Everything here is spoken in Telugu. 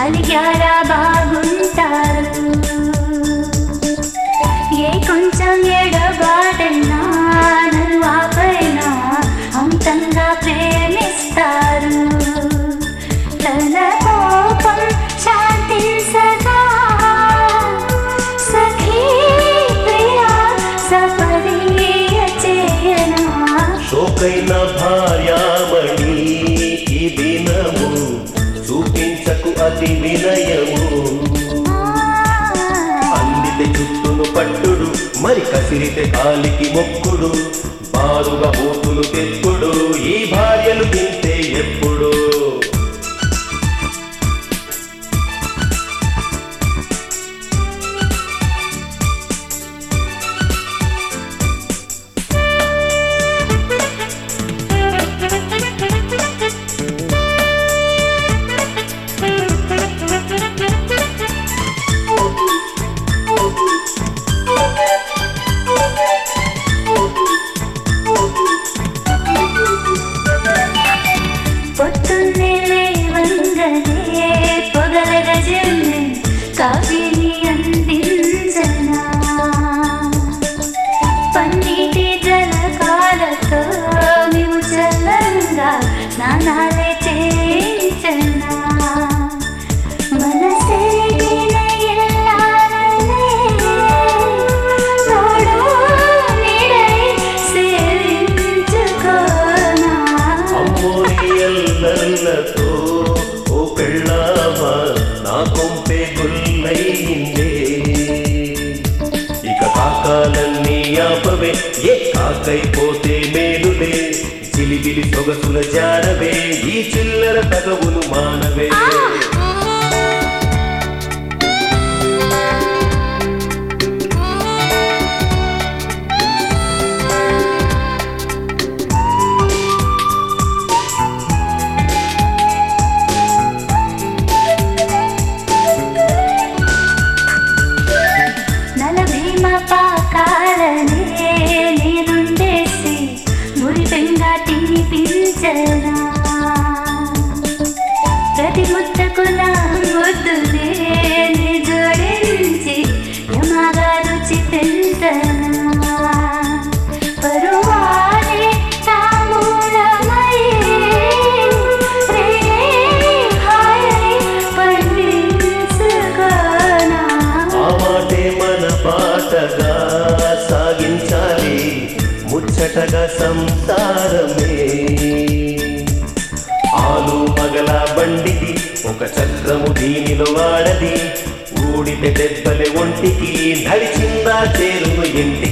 అలిగారా బాగుంటారు ఏ కొంచెం ఎడబాటైనా నన్ను ఆపైన అంతంగా ప్రేమిస్తారు తన కోపం శాంతించగా సఖీ ప్రియా సపరీయ చేయనా శోకైన భార్యామణి ఈ దినము చూపించకు అతి వినయము అందితే చుట్టును పట్టుడు మరి కసిరితే కాలికి మొక్కుడు బారుగా బూతులు తెక్కుడు ఈ భార్యలు తింటే ఎప్పుడు పొద్దున్నే లేవంగనే పొగల గజల్ని కాఫీని అందించనా పన్నీటి జలకాలతో నీవు చల్లంగా స్నానాలే చేయించనా మనసెరిగిన ఎల్లాలనే తోడు నీడై సేవించుకోనా అమ్మోని ఎల్లతో ఓ పెళ్ళామా నా కొంపే గుల్లయిందే ఇక కాకాలన్నీ ఆపవే ఏ కాకైపోతే మేలులే చిలిబిలి సొగసుల జారవే ఈ చిల్లర తగవును మానవే నల భీమ పాకాలనే నేనుండేసి మురిపెంగా తినిపించనా ప్రతి ముద్దకు నా ముద్దునే నీ జోడించి యమగా రుచి పెంచనా పరువాలే తామూలమై రే హాయై పండించుకోనా ఆ మాటే మన పాటగా సాగించాలి ముచ్చటగా సంసారమే ఆలు మగల బండిది ఒక చక్రము దీనిలో వాడది ఊడితే దెబ్బలే ఒంటికి నడిచిందా చేరును ఇంటి